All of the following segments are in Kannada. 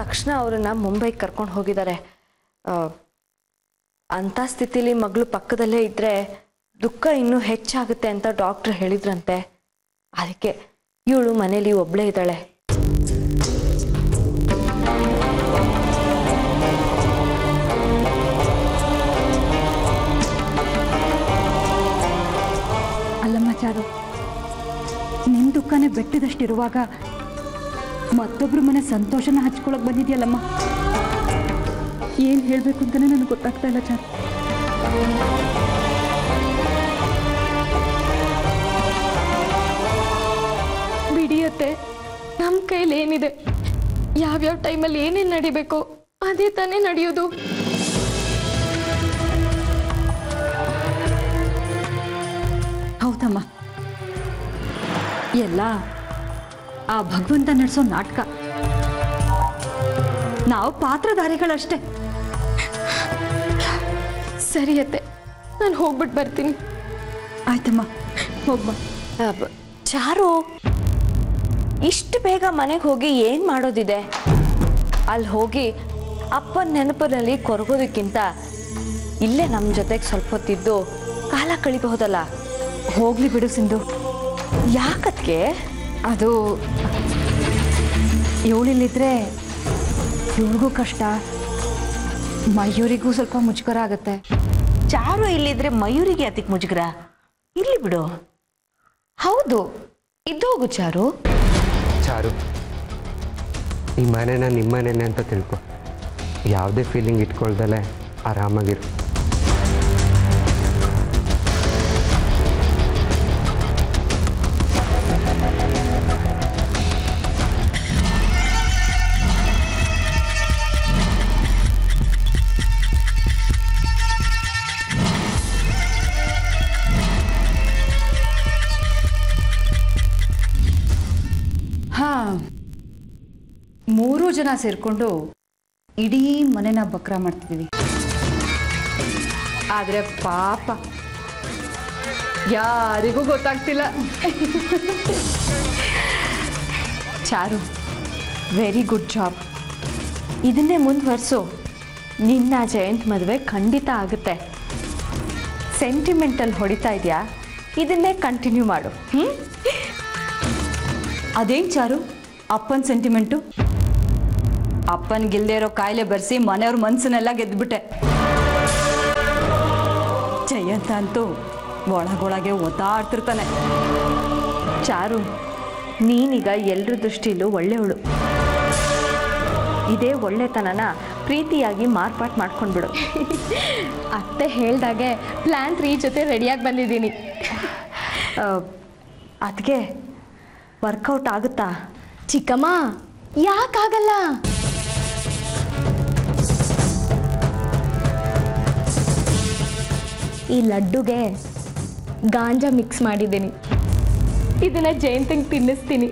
ತಕ್ಷಣ ಅವರನ್ನ ಮುಂಬೈಗೆ ಕರ್ಕೊಂಡು ಹೋಗಿದ್ದಾರೆ ಆ, ಅಂಥ ಸ್ಥಿತಿಲಿ ಮಗಳು ಪಕ್ಕದಲ್ಲೇ ಇದ್ರೆ ದುಃಖ ಇನ್ನೂ ಹೆಚ್ಚಾಗುತ್ತೆ ಅಂತ ಡಾಕ್ಟ್ರ್ ಹೇಳಿದ್ರಂತೆ ಅದಕ್ಕೆ ಇವಳು ಮನೇಲಿ ಒಬ್ಳೇ ಇದ್ದಾಳೆ ಅಲ್ಲಮ್ಮ ಚಾರು ನಿನ್ ದುಃಖನೇ ಬೆಟ್ಟದಷ್ಟಿರುವಾಗ ಮತ್ತೊಬ್ರು ಮನೆ ಸಂತೋಷನ ಹಂಚ್ಕೊಳಕ್ ಬಂದಿದ್ಯಲ್ಲಮ್ಮ ಏನ್ ಹೇಳ್ಬೇಕು ಅಂತಾನೆ ನನಗೆ ಗೊತ್ತಾಗ್ತಾ ಇಲ್ಲ ಚಾರು ಬಿಡಿಯತ್ತೆ ನಮ್ಮ ಕೈಲಿ ಏನಿದೆ ಯಾವ್ಯಾವ ಟೈಮಲ್ಲಿ ಏನೇನು ನಡಿಬೇಕು ಅದೇ ತಾನೇ ನಡೆಯೋದು ಹೌದಮ್ಮ ಎಲ್ಲ ಆ ಭಗವಂತ ನಡೆಸೋ ನಾಟಕ ನಾವು ಪಾತ್ರಧಾರಿಗಳಷ್ಟೇ ಸರಿ ಅತ್ತೆ ನಾನು ಹೋಗ್ಬಿಟ್ಟು ಬರ್ತೀನಿ ಆಯ್ತಮ್ಮ ಹೋಗ್ಬಾ ಆ, ಬ- ಚಾರು ಇಷ್ಟು ಬೇಗ ಮನೆಗೆ ಹೋಗಿ ಏನು ಮಾಡೋದಿದೆ ಅಲ್ಲಿ ಹೋಗಿ ಅಪ್ಪನ ನೆನಪಿನಲ್ಲಿ ಕೊರಗೋದಕ್ಕಿಂತ ಇಲ್ಲೇ ನಮ್ಮ ಜೊತೆಗೆ ಸ್ವಲ್ಪ ಹೊತ್ತಿದ್ದು ಕಾಲ ಕಳಿಬಹುದಲ್ಲ ಹೋಗ್ಲಿ ಬಿಡು ಸಿಂಧು ಯಾಕತ್ಗೆ ಅದು ಇವಳಿಲ್ಲಿದ್ರೆ ಇವಳಿಗೂ ಕಷ್ಟ ಮಯೂರಿಗೂ ಸ್ವಲ್ಪ ಮುಜುಗರ ಆಗುತ್ತೆ ಚಾರು ಇಲ್ಲಿದ್ರೆ ಮಯೂರಿಗೆ ಅದಕ್ಕೆ ಮುಜುಗರ ಇರ್ಲಿ ಬಿಡು ಹೌದು ಇದ್ದೋಗು ಚಾರು ಚಾರು ಈ ಮನೆನ ನಿಮ್ಮ ಮನೆನೇ ಅಂತ ತಿಳ್ಕೊ ಯಾವುದೇ ಫೀಲಿಂಗ್ ಇಟ್ಕೊಳ್ದಲೆ ಆರಾಮಾಗಿರು ಹಾ ಮೂರು ಜನ ಸೇರ್ಕೊಂಡು ಇಡೀ ಮನೆನ ಬಕ್ರ ಮಾಡ್ತಿದ್ದೀವಿ ಆದ್ರೆ ಪಾಪ ಯಾರಿಗೂ ಗೊತ್ತಾಗ್ತಿಲ್ಲ ಚಾರು ವೆರಿ ಗುಡ್ ಜಾಬ್ ಇದನ್ನೇ ಮುಂದುವರ್ಸು ನಿನ್ನ ಜಯಂತ್ ಮದುವೆ ಖಂಡಿತ ಆಗುತ್ತೆ ಸೆಂಟಿಮೆಂಟಲ್ ಹೊಡಿತಾ ಇದೆಯಾ ಇದನ್ನೇ ಕಂಟಿನ್ಯೂ ಮಾಡು ಹ್ಞೂ ಅದೇನ್ ಚಾರು ಅಪ್ಪನ ಸೆಂಟಿಮೆಂಟು ಅಪ್ಪನ್ ಗೆಲ್ದೇ ಇರೋ ಕಾಯಿಲೆ ಬರ್ಸಿ ಮನೆಯವ್ರ ಮನ್ಸನ್ನೆಲ್ಲ ಗೆದ್ಬಿಟ್ಟೆ ಜಯಂತ ಅಂತೂ ಒಳಗೊಳಗೆ ಒತ್ತಾಡ್ತಿರ್ತಾನೆ ಚಾರು ನೀನೀಗ ಎಲ್ರ ದೃಷ್ಟಿಲೂ ಒಳ್ಳೆಯವಳು ಇದೇ ಒಳ್ಳೆತನನ ಪ್ರೀತಿಯಾಗಿ ಮಾರ್ಪಾಟ್ ಮಾಡ್ಕೊಂಡ್ಬಿಡು ಅತ್ತೆ ಹೇಳ್ದಾಗೆ ಪ್ಲ್ಯಾನ್ ತ್ರೀ ಜೊತೆ ರೆಡಿಯಾಗಿ ಬಂದಿದ್ದೀನಿ ಅದಕ್ಕೆ ವರ್ಕೌಟ್ ಆಗುತ್ತಾ ಚಿಕ್ಕಮ್ಮ ಯಾಕಾಗಲ್ಲ ಈ ಲಡ್ಡುಗೆ ಗಾಂಜಾ ಮಿಕ್ಸ್ ಮಾಡಿದ್ದೀನಿ ಇದನ್ನ ಜಯಂತಿಗೆ ತಿನ್ನಿಸ್ತೀನಿ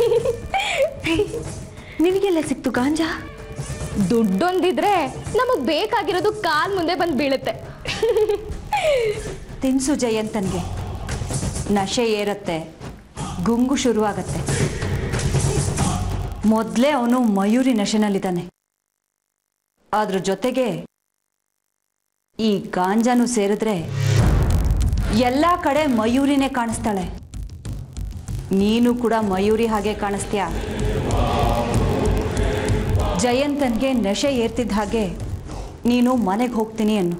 ನಿನಗೆಲ್ಲ ಸಿಕ್ತು ಗಾಂಜಾ ದುಡ್ಡೊಂದಿದ್ರೆ ನಮಗೆ ಬೇಕಾಗಿರೋದು ಕಾಲ್ ಮುಂದೆ ಬಂದು ಬೀಳುತ್ತೆ ತಿನ್ಸು ಜಯಂತನ್ಗೆ ನಶೆ ಏರತ್ತೆ ಗುಂಗು ಶುರುವಾಗತ್ತೆ ಮೊದಲೇ ಅವನು ಮಯೂರಿ ನಶೆನಲ್ಲಿದ್ದಾನೆ ಅದ್ರ ಜೊತೆಗೆ ಈ ಗಾಂಜಾನು ಸೇರಿದ್ರೆ ಎಲ್ಲ ಕಡೆ ಮಯೂರಿನೇ ಕಾಣಿಸ್ತಾಳೆ ನೀನು ಕೂಡ ಮಯೂರಿ ಹಾಗೆ ಕಾಣಿಸ್ತೀಯ ಜಯಂತನ್ಗೆ ನಶೆ ಏರ್ತಿದ್ದ ಹಾಗೆ ನೀನು ಮನೆಗೆ ಹೋಗ್ತೀನಿ ಅನ್ನು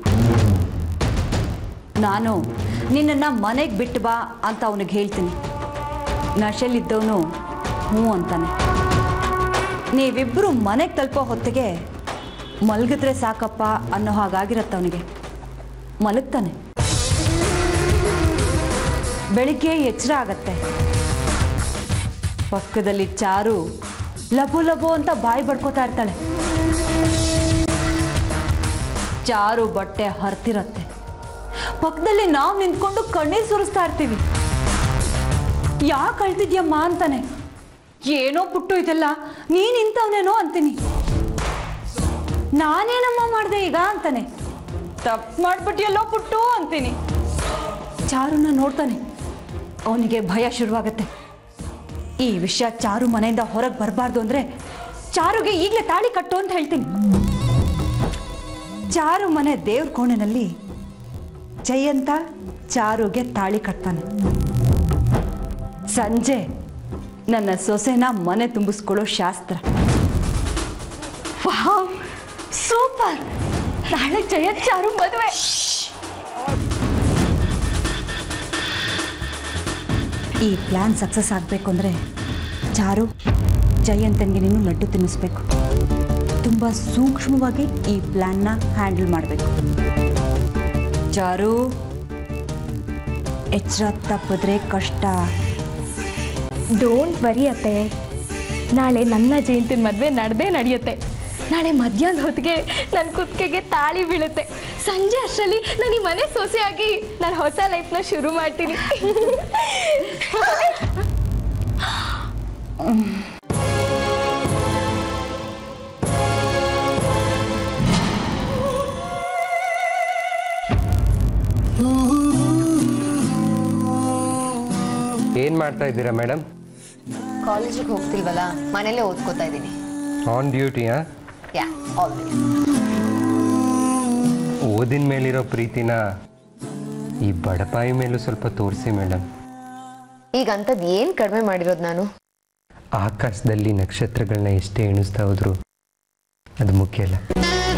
ನಾನು ನಿನ್ನನ್ನು ಮನೆಗೆ ಬಿಟ್ಟು ಬಾ ಅಂತ ಅವನಿಗೆ ಹೇಳ್ತೀನಿ ನಶೆಲಿದ್ದವನು ಹ್ಞೂ ಅಂತಾನೆ ನೀವಿಬ್ಬರು ಮನೆಗೆ ತಲುಪೋ ಹೊತ್ತಿಗೆ ಮಲಗಿದ್ರೆ ಸಾಕಪ್ಪ ಅನ್ನೋ ಹಾಗಾಗಿರತ್ತೆ ಅವನಿಗೆ ಮಲಗ್ತಾನೆ ಬೆಳಿಗ್ಗೆ ಎಚ್ಚರ ಆಗತ್ತೆ ಪಕ್ಕದಲ್ಲಿ ಚಾರು ಲಬು ಲಬು ಅಂತ ಬಾಯಿ ಬಡ್ಕೋತಾ ಇರ್ತಾಳೆ ಚಾರು ಬಟ್ಟೆ ಹರ್ತಿರತ್ತೆ ಪಕ್ಕದಲ್ಲಿ ನಾವು ನಿಂತ್ಕೊಂಡು ಕಣ್ಣೀರ್ ಸುರಿಸ್ತಾ ಇರ್ತೀವಿ ಯಾಕೆ ಅಳ್ತಿದ್ಯಮ್ಮ ಅಂತಾನೆ ಏನೋ ಪುಟ್ಟು ಇದೆಲ್ಲ ನೀನ್ ಇಂಥವ್ನೇನೋ ಅಂತೀನಿ ನಾನೇನಮ್ಮ ಮಾಡಿದೆ ಈಗ ಅಂತಾನೆ ತಪ್ಪು ಮಾಡ್ಬಿಟ್ಟಿಯಲ್ಲೋ ಪುಟ್ಟು ಅಂತೀನಿ ಚಾರುನ ನೋಡ್ತಾನೆ ಅವನಿಗೆ ಭಯ ಶುರುವಾಗತ್ತೆ ಈ ವಿಷಯ ಚಾರು ಮನೆಯಿಂದ ಹೊರಗೆ ಬರಬಾರ್ದು ಅಂದ್ರೆ ಚಾರುಗೆ ಈಗಲೇ ತಾಳಿ ಕಟ್ಟು ಅಂತ ಹೇಳ್ತೀನಿ ಚಾರು ಮನೆ ದೇವ್ರ ಕೋಣೆನಲ್ಲಿ ಜಯಂತ ಚಾರುಗೆ ತಾಳಿ ಕಟ್ತಾನೆ ಸಂಜೆ ನನ್ನ ಸೊಸೆನ ಮನೆ ತುಂಬಿಸ್ಕೊಳ್ಳೋ ಶಾಸ್ತ್ರ ವಾವ್ ಸೂಪರ್ ನಾಳೆ ಜಯಂತ್ ಚಾರು ಮದುವೆ ಈ ಪ್ಲಾನ್ ಸಕ್ಸಸ್ ಆಗಬೇಕು ಅಂದರೆ ಚಾರು ಜಯಂತನ್ಗೆ ನೀನು ಲಡ್ಡು ತಿನ್ನಿಸ್ಬೇಕು ತುಂಬ ಸೂಕ್ಷ್ಮವಾಗಿ ಈ ಪ್ಲಾನ್ನ ಹ್ಯಾಂಡಲ್ ಮಾಡಬೇಕು ಚಾರು ಎಚ್ಚರ ತಪ್ಪಿದ್ರೆ ಕಷ್ಟ ಡೋಂಟ್ ವರಿ ಅತ್ತೆ ನಾಳೆ ನನ್ನ ಜಯಂತಿನ ಮದುವೆ ನಡೆದೇ ನಡೆಯುತ್ತೆ ನಾಳೆ ಮಧ್ಯಾಹ್ನ ಹೊತ್ತಿಗೆ ನನ್ನ ಕುತ್ತಿಗೆಗೆ ತಾಳಿ ಬೀಳುತ್ತೆ ಸಂಜೆ ಅಷ್ಟರಲ್ಲಿ ನಾನು ಈ ಮನೆ ಸೊಸೆಯಾಗಿ ನಾನು ಹೊಸ ಲೈಫ್ನ ಶುರು ಮಾಡ್ತೀನಿ ಏನು ಮಾಡ್ತಾ ಇದ್ದೀರಾ ಮೇಡಮ್ ಕಾಲೇಜಿಗೆ ಹೋಗ್ತಿಲ್ವಲ್ಲ ಮನೇಲೇ ಓದ್ಕೋತಾ ಇದ್ದೀನಿ ಆನ್ ಡ್ಯೂಟಿಯಾ ಯಾ ಆಲ್ವೇಸ್ ಓದಿನ ಮೇಲಿರೋ ಪ್ರೀತಿನ ಈ ಬಡಪಾಯಿ ಮೇಲೂ ಸ್ವಲ್ಪ ತೋರಿಸಿ ಮೇಡಮ್ ಈಗ ಅಂಥದ್ದು ಏನು ಕಡಿಮೆ ಮಾಡಿರೋದು ನಾನು ಆಕಾಶದಲ್ಲಿ ನಕ್ಷತ್ರಗಳನ್ನ ಎಷ್ಟೇ ಎಣಿಸ್ತಾ ಹೋದ್ರು ಅದು ಮುಖ್ಯ ಅಲ್ಲ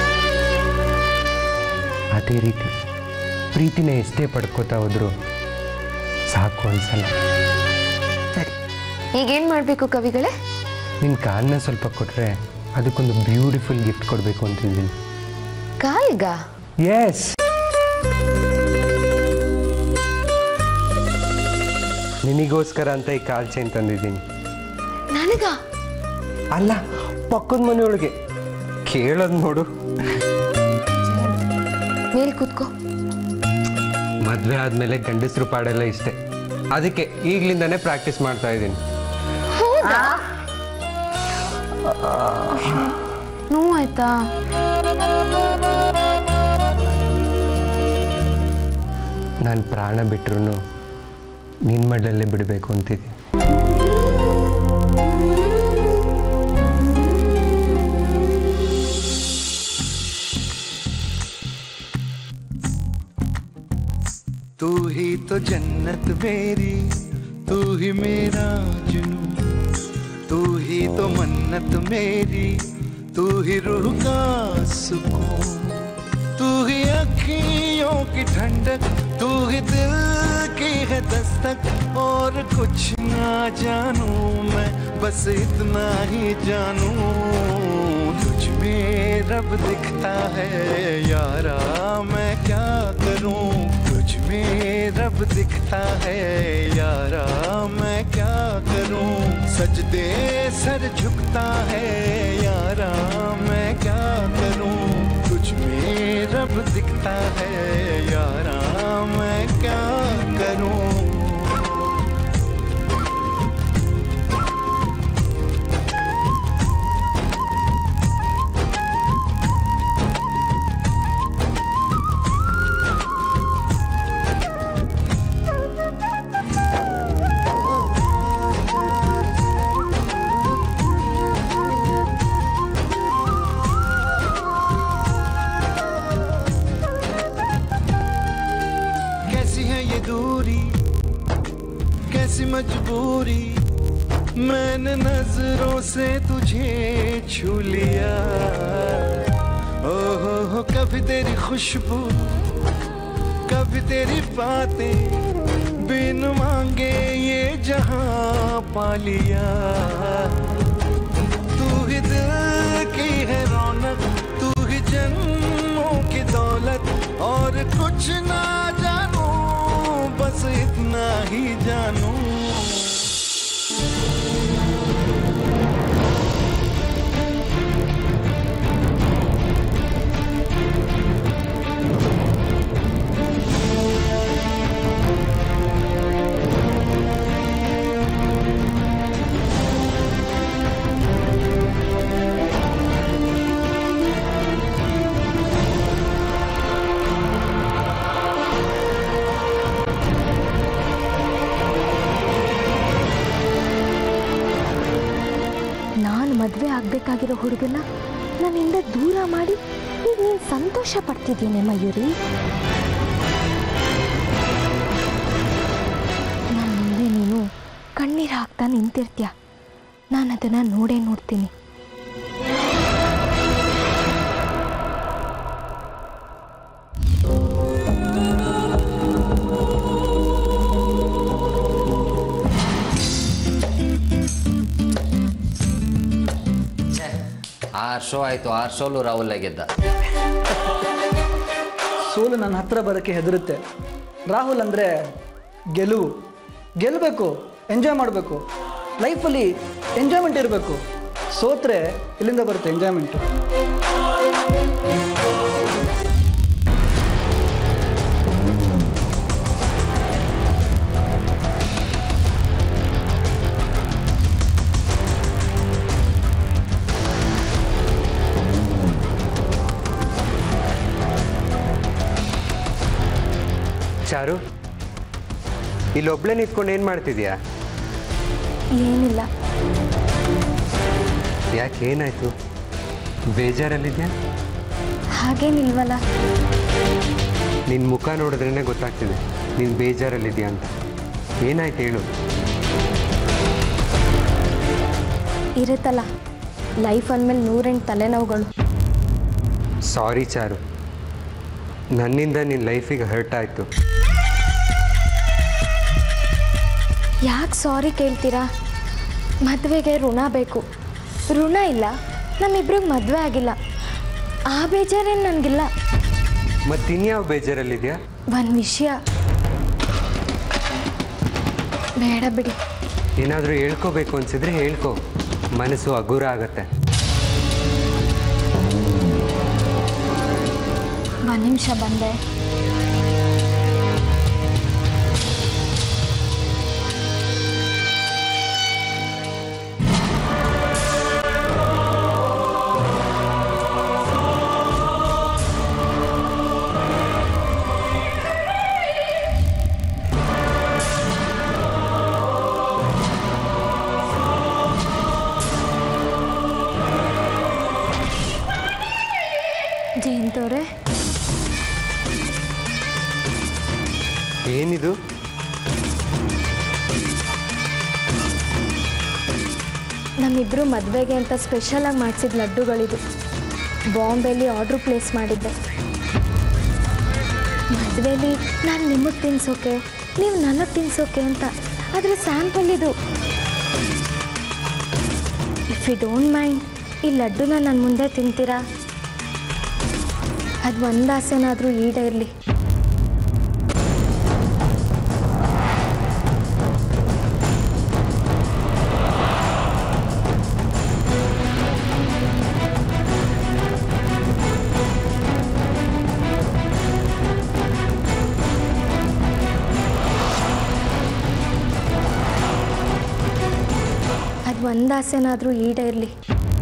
ಅದೇ ರೀತಿ ಪ್ರೀತಿನ ಎಷ್ಟೇ ಪಡ್ಕೋತಾ ಹೋದ್ರು ಸಾಕು ಅನ್ಸಲ್ಲ ಸರಿ ಈಗೇನು ಮಾಡಬೇಕು ಕವಿಗಳೇ ನಿನ್ನ ಕಾಲನ್ನ ಸ್ವಲ್ಪ ಕೊಟ್ಟರೆ ಅದಕ್ಕೊಂದು ಬ್ಯೂಟಿಫುಲ್ ಗಿಫ್ಟ್ ಕೊಡಬೇಕು ಅಂತಿದ್ದೀನಿ ಕಾಲ್ಗ ಎಸ್ ನಿನಗೋಸ್ಕರ ಅಂತ ಈ ಕಾಲ್ ಚೈನ್ ತಂದಿದ್ದೀನಿ ನನಗ ಅಲ್ಲ ಪಕ್ಕದ ಮನೆಯೊಳಗೆ ಕೇಳೋದು ನೋಡು ಮೇಲ್ ಕೂತ್ಕೋ ಮದುವೆ ಆದಮೇಲೆ ಗಂಡಸರು ಪಾಡೆಲ್ಲ ಇಷ್ಟೇ ಅದಕ್ಕೆ ಈಗಲಿಂದಾನೇ ಪ್ರಾಕ್ಟೀಸ್ ಮಾಡ್ತಾ ಇದ್ದೀನಿ ನೋವಾಯ್ತಾ ನಾನು ಪ್ರಾಣ ಬಿಟ್ಟರು ನಿನ್ನ ಮಡಲಲ್ಲೇ ಬಿಡಬೇಕು ಅಂತಿದ್ದೀನಿ तू ही तो जन्नत मेरी तू ही मेरा जुनू तू ही तो मन्नत मेरी तू ही रूह का सुकून तू ही अखियों की ठंडक तू ही दिल की है दस्तक और कुछ ना जानू मैं बस इतना ही जानू तुझ में रब दिखता है यारा मैं क्या करूं तुझ में रब दिखता है यारा मैं क्या करूं सजदे सर झुकता है यारा मैं क्या करूं तुझ में रब दिखता है यारा मैं क्या करूं कैसी है ये दूरी कैसी मजबूरी मैंने नजरों से तुझे छू लिया ओ हो हो कभी तेरी खुशबू कभी तेरी बातें बिन मांगे ये जहां पा लिया तू ही दिल की है रौनक तू ही जन्मों की दौलत और कुछ ना जानू बस इतना ही जानू ಮದುವೆ ಆಗಬೇಕಾಗಿರೋ ಹುಡುಗನ ನನ್ನಿಂದ ದೂರ ಮಾಡಿ ಈಗ ನೀನು ಸಂತೋಷ ಪಡ್ತಿದ್ದೀನಿ ಮಯೂರಿ ನನ್ನ ಮುಂದೆ ನೀನು ಕಣ್ಣೀರು ಹಾಕ್ತಾ ನಿಂತಿರ್ತೀಯ ನಾನು ಅದನ್ನು ನೋಡೇ ನೋಡ್ತೀನಿ ಆರು ಶೋ ಆಯಿತು ಆರು ಶೋಲು ರಾಹುಲ್ ಗೆದ್ದ ಸೋಲು ನನ್ನ ಹತ್ರ ಬರೋಕ್ಕೆ ಹೆದರುತ್ತೆ ರಾಹುಲ್ ಅಂದರೆ ಗೆಲುವು ಗೆಲ್ಲಬೇಕು ಎಂಜಾಯ್ ಮಾಡಬೇಕು ಲೈಫಲ್ಲಿ ಎಂಜಾಯ್ಮೆಂಟ್ ಇರಬೇಕು ಸೋತ್ರೆ ಇಲ್ಲಿಂದ ಬರುತ್ತೆ ಎಂಜಾಯ್ಮೆಂಟು ಚಾರು ಇಲ್ಲೊಬ್ಳೆ ನಿಂತ್ಕೊಂಡು ಏನು ಮಾಡ್ತಿದ್ಯಾ ಏನಿಲ್ಲ ಯಾಕೆ ಏನಾಯ್ತು ಬೇಜಾರಲ್ಲಿದ್ಯಾ ಹಾಗೇನಿಲ್ವಲ್ಲ ನಿನ್ನ ಮುಖ ನೋಡಿದ್ರೇ ಗೊತ್ತಾಗ್ತಿದೆ ನೀನು ಬೇಜಾರಲ್ಲಿದ್ಯಾ ಅಂತ ಏನಾಯ್ತು ಹೇಳು ಇರುತ್ತಲ್ಲ ಲೈಫ್ ಅಂದಮೇಲೆ ನೂರೆಂಟು ತಲೆನೋವುಗಳು ಸಾರಿ ಚಾರು ನನ್ನಿಂದ ನಿನ್ನ ಲೈಫಿಗೆ ಹರ್ಟ್ ಆಯಿತು ಯಾಕೆ ಸಾರಿ ಕೇಳ್ತೀರಾ ಮದುವೆಗೆ ಋಣ ಬೇಕು ಋಣ ಇಲ್ಲ ನಮ್ಮಿಬ್ರಿಗೆ ಮದುವೆ ಆಗಿಲ್ಲ ಆ ಬೇಜಾರೇನು ನನಗಿಲ್ಲ ಮತ್ತು ಇನ್ಯಾವ ಬೇಜಾರಲ್ಲಿದ್ಯಾ ಒಂದು ವಿಷಯ ಬೇಡ ಬಿಡಿ ಏನಾದರೂ ಹೇಳ್ಕೋಬೇಕು ಅನ್ಸಿದ್ರೆ ಹೇಳ್ಕೊ ಮನಸ್ಸು ಹಗುರ ಆಗತ್ತೆ ಒಂದು ನಿಮಿಷ ಬಂದೆ ಜಯಂತವ್ರೆ ಏನಿದು ನಮ್ಮಿಬ್ರು ಮದುವೆಗೆ ಅಂತ ಸ್ಪೆಷಲಾಗಿ ಮಾಡಿಸಿದ ಲಡ್ಡುಗಳಿದು ಬಾಂಬೆಲಿ ಆರ್ಡ್ರ್ ಪ್ಲೇಸ್ ಮಾಡಿದ್ದೆ ಮದುವೆಲಿ ನಾನು ನಿಮಗೆ ತಿನ್ಸೋಕೆ ನೀವು ನನಗೆ ತಿನ್ಸೋಕೆ ಅಂತ ಅದರ ಸ್ಯಾಂಪಲ್ ಇದು ಇಫ್ ಯು ಡೋಂಟ್ ಮೈಂಡ್ ಈ ಲಡ್ಡುನ ನನ್ನ ಮುಂದೆ ತಿಂತೀರಾ ಅದು ಒಂದು ಆಸೆನಾದರೂ ಈಡೇರಲಿ ಅದು ಒಂದು ಆಸೆನಾದರೂ ಈಡೇರಲಿ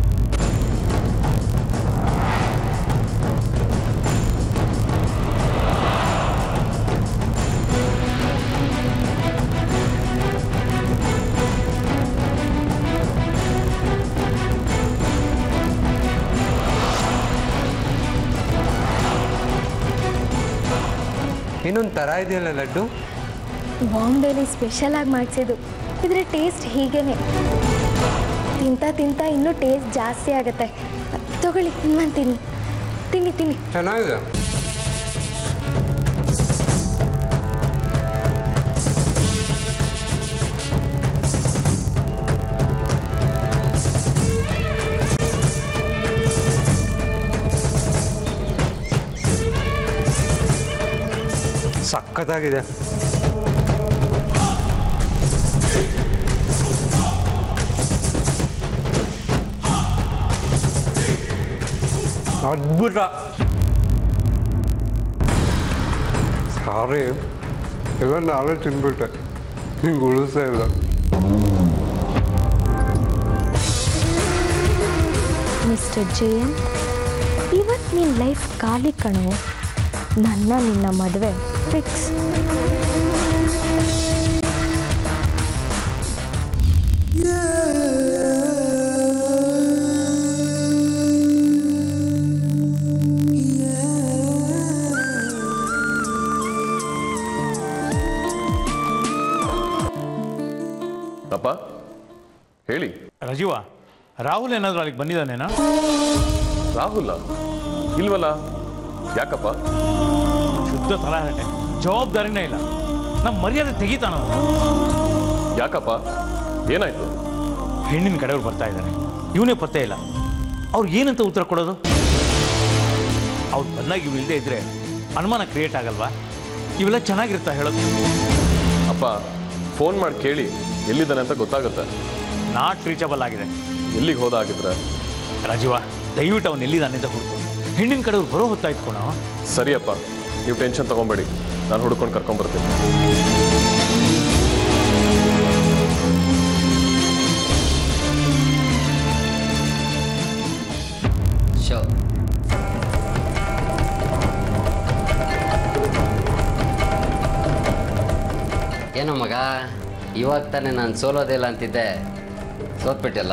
ಇನ್ನೊಂದು ಥರ ಇದೆಯಲ್ಲ ಲಡ್ಡು ಬಾಂಬೆಲಿ ಸ್ಪೆಷಲಾಗಿ ಮಾಡಿಸಿದ್ದು ಇದರ ಟೇಸ್ಟ್ ಹೀಗೇನೆ ತಿಂತ ತಿಂತ ಇನ್ನೂ ಟೇಸ್ಟ್ ಜಾಸ್ತಿ ಆಗುತ್ತೆ ತಗೊಳ್ಳಿ ಇನ್ನೊಂದು ತಿನ್ನಿ ತಿನ್ನಿ ತಿನ್ನಿ ಚೆನ್ನಾಗಿದೆ ಸಖತ್ತಾಗಿದೆ ಅದ್ಭುತ ಸಾರಿ ಎಲ್ಲ ನಾಳೆ ತಿನ್ಬಿಟ್ಟೆ ಹಿಂಗೆ ಉಳಿಸ್ತಾ ಇಲ್ಲ ಮಿಸ್ಟರ್ ಜಯನ್ ಇವತ್ತು ನಿನ್ನ ಲೈಫ್ ಖಾಲಿ ಕಣು ನನ್ನ ನಿನ್ನ ಮದುವೆ ಫಿಕ್ಸ್ ಅಪ್ಪ ಹೇಳಿ ರಜೀವ ರಾಹುಲ್ ಏನಾದರೂ ಅಲ್ಲಿಗೆ ಬಂದಿದ್ದಾನೇನಾ ರಾಹುಲ ಇಲ್ವಲ್ಲ ಯಾಕಪ್ಪ ಶುದ್ಧ ತಲಹಟೆ ಜವಾಬ್ದಾರಿನೇ ಇಲ್ಲ ನಮ್ಮ ಮರ್ಯಾದೆ ತೆಗಿತಾನ ಯಾಕಪ್ಪ ಏನಾಯ್ತು ಹೆಣ್ಣಿನ ಕಡೆಯವ್ರು ಬರ್ತಾ ಇದ್ದಾರೆ ಇವನೇ ಪತ್ತೆ ಇಲ್ಲ ಅವ್ರು ಏನಂತ ಉತ್ತರ ಕೊಡೋದು ಅವ್ರು ಬಂದಾಗ ಇವು ಇಲ್ಲದೆ ಇದ್ರೆ ಅನುಮಾನ ಕ್ರಿಯೇಟ್ ಆಗಲ್ವಾ ಇವೆಲ್ಲ ಚೆನ್ನಾಗಿರುತ್ತಾ ಹೇಳೋದು ಅಪ್ಪ ಫೋನ್ ಮಾಡಿ ಕೇಳಿ ಎಲ್ಲಿದ್ದಾನೆ ಅಂತ ಗೊತ್ತಾಗುತ್ತೆ ನಾಟ್ ರೀಚಬಲ್ ಆಗಿದೆ ಎಲ್ಲಿಗೆ ಹೋದ ಆಗಿದ್ರೆ ರಾಜೀವ ದಯವಿಟ್ಟು ಅವ್ನು ಎಲ್ಲಿದ್ದಾನೆ ಅಂತ ಹುಡುಕು ಹೆಣ್ಣಿನ ಕಡೆಯವ್ರು ಬರೋ ಹೊತ್ತಾಯ್ತು ಕೊಣ ಸರಿಯಪ್ಪ ನೀವು ಟೆನ್ಷನ್ ತಗೊಂಬೇಡಿ ನಾನು ಹುಡ್ಕೊಂಡು ಕರ್ಕೊಂಡ್ಬರ್ತೀನಿ ಶೋ ಏನೋ ಮಗ ಇವಾಗ ತಾನೇ ನಾನು ಸೋಲೋದಿಲ್ಲ ಅಂತಿದ್ದೆ ಸೋತ್ಬಿಟ್ಟಲ್ಲ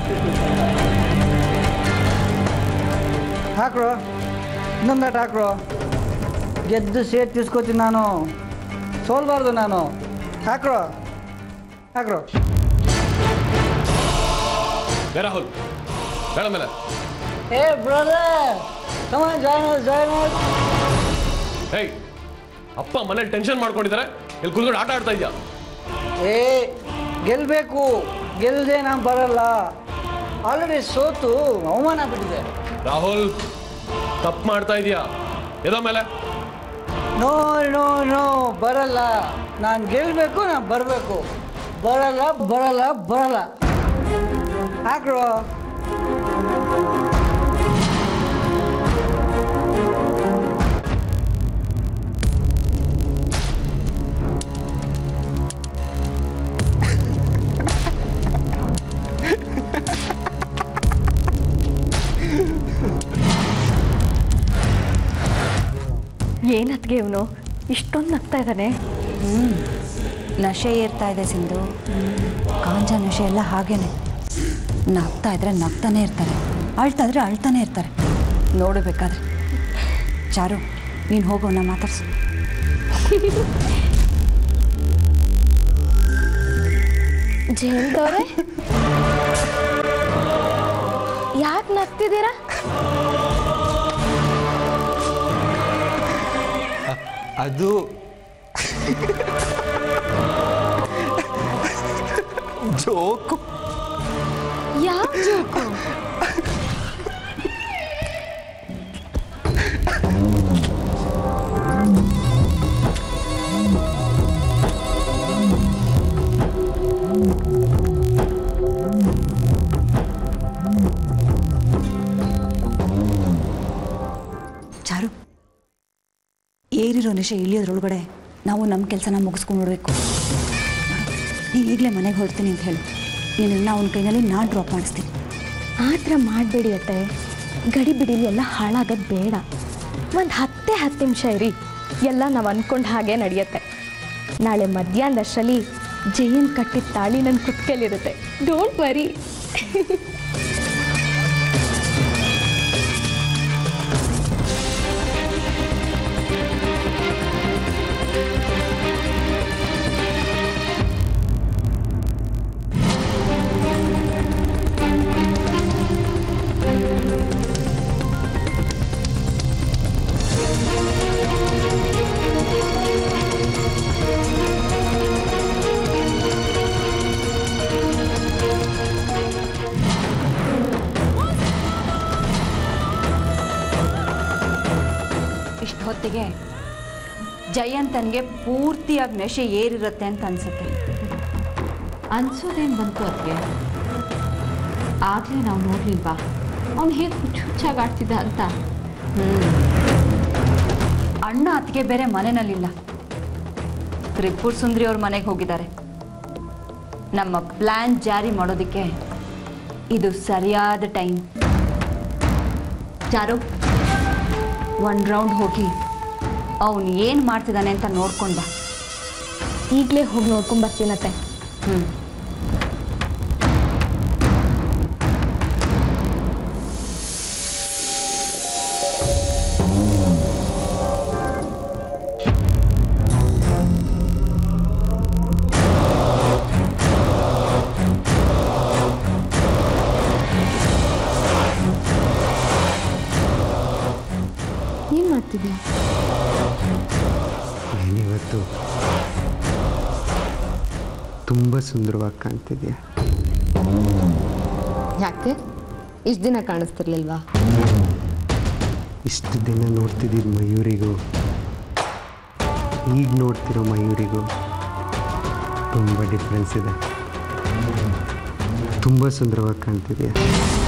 ಹಾಕ್ರು ಇನ್ನೊಂದು ಆಟ ಹಾಕ್ರು ಗೆದ್ದು ಸೇಟ್ ತಿಸ್ಕೋತೀನಿ ನಾನು ಸೋಲ್ಬಾರ್ದು ನಾನು ಹಾಕ್ರು ಹಾಕ್ರು ರಾಹುಲ್ ಬೇಡ ಮೇಲೆ ಏ brother come on join join hey ಅಪ್ಪ ಮನೇಲಿ ಟೆನ್ಷನ್ ಮಾಡ್ಕೊಂಡಿದ್ದಾರೆ ಇಲ್ಲಿ ಕುತ್ಕೊಂಡು ಆಟ ಆಡ್ತಾ ಇದ್ಯಾ ಏ ಗೆಲ್ಲಬೇಕು ಗೆಲ್ಲದೆ ನಾನು ಬರಲ್ಲ ಆಲ್ರೆಡಿ ಸೋತು ಅವಮಾನ ಆಗ್ಬಿಟ್ಟಿದೆ ರಾಹುಲ್ ತಪ್ಪು ಮಾಡ್ತಾ ಇದೀಯಾ ಎದ ಮೇಲೆ ನೋ ನೋ ನೋ ಬರಲ್ಲ ನಾನು ಗೆಲ್ಲಬೇಕು ನಾನು ಬರಬೇಕು ಬರಲ್ಲ ಬರಲ್ಲ ಬರಲ್ಲ ಹಾಕ್ರು ಏನತ್ಗೆ ಇವನು ಇಷ್ಟೊಂದು ನಗ್ತಾ ಇದ್ದಾನೆ ಹ್ಞೂ ನಶೆ ಏರ್ತಾ ಇದೆ ಸಿಂಧು ಕಾಂಚ ನಶೆ ಎಲ್ಲ ಹಾಗೇನೆ ನಗ್ತಾ ಇದ್ರೆ ನಗ್ತಾನೆ ಇರ್ತಾರೆ ಅಳ್ತಾ ಇದ್ರೆ ಅಳ್ತಾನೆ ಇರ್ತಾರೆ ನೋಡಬೇಕಾದ್ರೆ ಚಾರು ನೀನು ಹೋಗೋಣ ಮಾತಾಡ್ಸು ಜಯಂತವ್ರೆ ಯಾಕೆ ನಗ್ತಿದ್ದೀರಾ ಅದು ಜೋಕು ಯಾವ ಜೋಕು ಚಾರು ಏರಿರೋ ನಶೆ ಇಳಿಯೋದ್ರೊಳಗಡೆ ನಾವು ನಮ್ಮ ಕೆಲಸನ ಮುಗಿಸ್ಕೊಂಡ್ಬಿಡ್ಬೇಕು ನೀನು ಈಗಲೇ ಮನೆಗೆ ಹೊರಡ್ತೀನಿ ಅಂತ ಹೇಳು ನೀನನ್ನ ಅವನ ಕೈನಲ್ಲಿ ನಾನು ಡ್ರಾಪ್ ಮಾಡಿಸ್ತೀನಿ ಆ ಥರ ಮಾಡಬೇಡಿ ಅತ್ತೆ ಗಡಿ ಬಿಡಿಲಿ ಎಲ್ಲ ಹಾಳಾಗೋದು ಬೇಡ ಒಂದು ಹತ್ತೇ ಹತ್ತು ನಿಮಿಷ ಇರಿ ಎಲ್ಲ ನಾವು ಅಂದ್ಕೊಂಡು ಹಾಗೆ ನಡೆಯುತ್ತೆ ನಾಳೆ ಮಧ್ಯಾಹ್ನದಷ್ಟರಲ್ಲಿ ಜಯನ್ ಕಟ್ಟಿದ ತಾಳಿ ನನ್ನ ಕುತ್ಕಲಿರುತ್ತೆ ಡೋಂಟ್ ವರಿ ಇಷ್ಟು ಹೊತ್ತಿಗೆ ಜಯಂತನ್ಗೆ ಪೂರ್ತಿಯಾಗಿ ನಶೆ ಏರಿರುತ್ತೆ ಅಂತ ಅನ್ಸುತ್ತೆ ಅನ್ಸೋದೇನು ಬಂತು ಅದಕ್ಕೆ ಆಗಲೇ ನಾವು ನೋಡ್ಲಿಲ್ವಾ ಅವ್ನು ಹೇಗೆ ಹುಚ್ಚು ಹುಚ್ಚಾಗಿ ಆಡ್ತಿದ್ದ ಅಂತ ಅಣ್ಣ ಅತ್ತಿಗೆ ಬೇರೆ ಮನೆಯಲ್ಲಿಲ್ಲ ತ್ರಿಪುರ್ ಸುಂದ್ರಿ ಅವ್ರ ಮನೆಗೆ ಹೋಗಿದ್ದಾರೆ ನಮ್ಮ ಪ್ಲ್ಯಾನ್ ಜಾರಿ ಮಾಡೋದಕ್ಕೆ ಇದು ಸರಿಯಾದ ಟೈಮ್ ಚಾರು ಒಂದು ರೌಂಡ್ ಹೋಗಿ ಅವನು ಏನು ಮಾಡ್ತಿದ್ದಾನೆ ಅಂತ ನೋಡ್ಕೊಂಡ ಈಗಲೇ ಹೋಗಿ ನೋಡ್ಕೊಂಡು ಬರ್ತೀನತ್ತೆ ಹ್ಞೂ ಕಾಣಿಸ್ತಿದ್ಯಾ ನೀನಿವತ್ತು ತುಂಬ ಸುಂದರವಾಗಿ ಕಾಣ್ತಿದ್ಯಾ ಯಾಕೆ ಇಷ್ಟು ದಿನ ಕಾಣಿಸ್ತಿರ್ಲಿಲ್ವಾ ಇಷ್ಟು ದಿನ ನೋಡ್ತಿದ್ದಿದ್ದು ಮಯೂರಿಗೂ ಈಗ ನೋಡ್ತಿರೋ ಮಯೂರಿಗೂ ತುಂಬ ಡಿಫ್ರೆನ್ಸ್ ಇದೆ ತುಂಬ ಸುಂದರವಾಗಿ ಕಾಣ್ತಿದ್ಯಾ